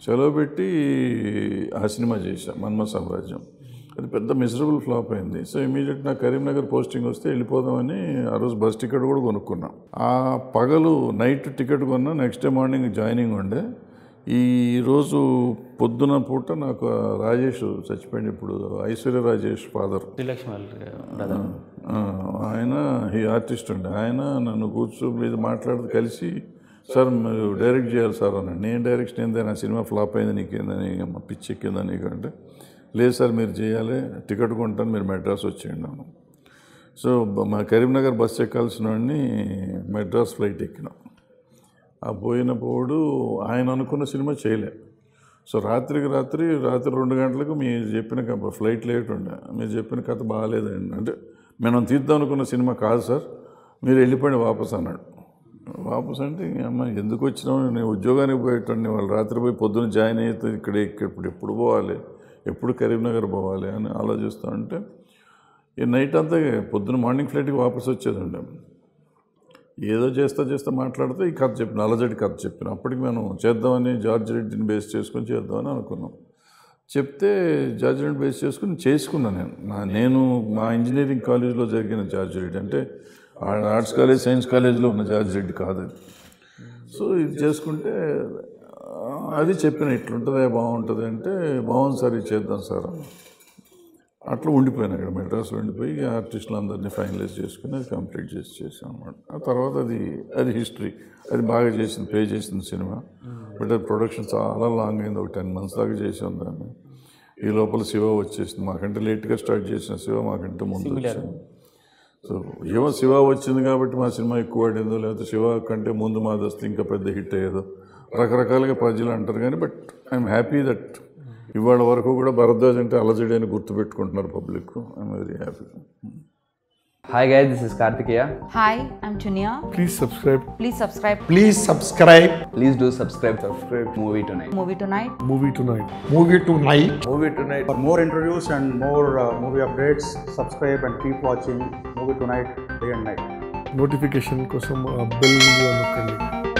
సెలవు పెట్టి ఆ సినిమా చేశా మన్మ సామ్రాజ్యం అది పెద్ద మిజరబుల్ ఫ్లాప్ అయింది సో ఇమీడియట్ నా కరీంనగర్ పోస్టింగ్ వస్తే వెళ్ళిపోదామని ఆ రోజు బస్ టికెట్ కూడా కొనుక్కున్నాం ఆ పగలు నైట్ టికెట్ కొన్నా నెక్స్ట్ డే మార్నింగ్ జాయినింగ్ ఉండే ఈ రోజు పొద్దున పూట నాకు ఆ రాజేష్ చచ్చిపోయింది ఇప్పుడు ఐశ్వర్య రాజేష్ ఫాదర్ శ్రీలక్ష్మి వాళ్ళ బ్రదర్ ఆ, ఆయన ఈ ఆర్టిస్ట్ ఉండే ఆయన నన్ను కూర్చో మీద మాట్లాడుతూ కలిసి సార్ మీరు డైరెక్ట్ చేయాలి సార్ అన్నాడు నేను డైరెక్షన్ ఏంది నా సినిమా ఫ్లాప్ అయింది నీకేందని మా పిచ్చి ఎక్కిందా నీకు అంటే లేదు సార్ మీరు చేయాలి టికెట్ కొంటాను మీరు మెడ్రాస్ వచ్చేయండి అన్నాను సో బ- మా కరీంనగర్ బస్ ఎక్కాల్సిన వాడిని మెడ్రాస్ ఫ్లైట్ ఎక్కినాం ఆ పోయినప్పుడు ఆయన అనుకున్న సినిమా చేయలే సో రాత్రికి రాత్రి రాత్రి రెండు గంటలకు మీరు చెప్పిన క- ఫ్లైట్ లేట్ ఉండే మీరు చెప్పిన కథ బాగాలేదండి అంటే మనం తీద్దాం అనుకున్న సినిమా కాదు సార్ మీరు వెళ్ళిపోండి వాపస్ అన్నాడు వాపస్ అంటే ఇంక అమ్మ ఎందుకు వచ్చినావు నేను ఉద్యోగానికి పోయేటండి వాళ్ళు రాత్రి పోయి పొద్దున్న జాయిన్ అయితే ఇక్కడ ఇక్కడ ఇప్పుడు ఎప్పుడు పోవాలి ఎప్పుడు కరీంనగర్ పోవాలి అని ఆలోచిస్తూ ఉంటే ఈ నైట్ అంతా పొద్దున్న మార్నింగ్ ఫ్లైట్కి వాపస్ వచ్చేదండి ఏదో చేస్తా చేస్తా మాట్లాడితే ఈ కథ చెప్పిన అలజడి కథ చెప్పిన అప్పటికి మనం చేద్దామని జార్జ్ రెడ్డిని బేస్ చేసుకొని చేద్దామని అనుకున్నాం చెప్తే జార్జ్ రెడ్డి బేస్ చేసుకుని చేసుకున్నాను నేను నా నేను మా ఇంజనీరింగ్ కాలేజ్లో జరిగిన జార్జ్ రెడ్డి అంటే ఆ- ఆర్ట్స్ కాలేజ్ సైన్స్ కాలేజ్లో ఉన్న జార్జ్ రెడ్డి కాదు అది సో ఇది చేసుకుంటే ఆ, అది చెప్పిన ఇట్లుంటుంది బాగుంటుంది అంటే బాగుంది సార్ ఇది చేద్దాం సార్ అన్న అట్లా ఉండిపోయాను ఇక్కడ మెడ్రాస్లో ఉండిపోయి ఆర్టిస్టులు అందరినీ ఫైనలైజ్ చేసుకుని అది కంప్లీట్ చేసి చేసాం అనమాట ఆ తర్వాత అది అది హిస్టరీ అది బాగా చేసింది పే చేసింది సినిమా బట్ అది ప్రొడక్షన్ చాలా లాంగ్ అయింది ఒక టెన్ మంత్స్ దాకా చేసాం దాన్ని ఈ లోపల శివ వచ్చేసింది మాకంటే లేట్గా స్టార్ట్ చేసిన శివ మాకంటే ముందు వచ్చింది సో ఏమో శివ వచ్చింది కాబట్టి మా సినిమా ఎక్కువ ఆడిందో లేకపోతే శివ కంటే ముందు మాది వస్తే ఇంకా పెద్ద హిట్ అయ్యేదో రకరకాలుగా ప్రజలు అంటారు కానీ బట్ ఐఎమ్ హ్యాపీ దట్ ఇవాళ వరకు కూడా భరద్వాజ్ అంటే అలజడి అని గుర్తుపెట్టుకుంటున్నారు public I'm very happy hi guys this is Karthikeya Hi, I'm Chunia. Please subscribe. Please subscribe Please subscribe. Please do subscribe subscribe movie tonight Movie Tonight. Movie tonight. Movie tonight. movie tonight. For more interviews and more uh, movie updates, subscribe and keep watching Movie Tonight day and night. Notification కోసం bell నొక్కండి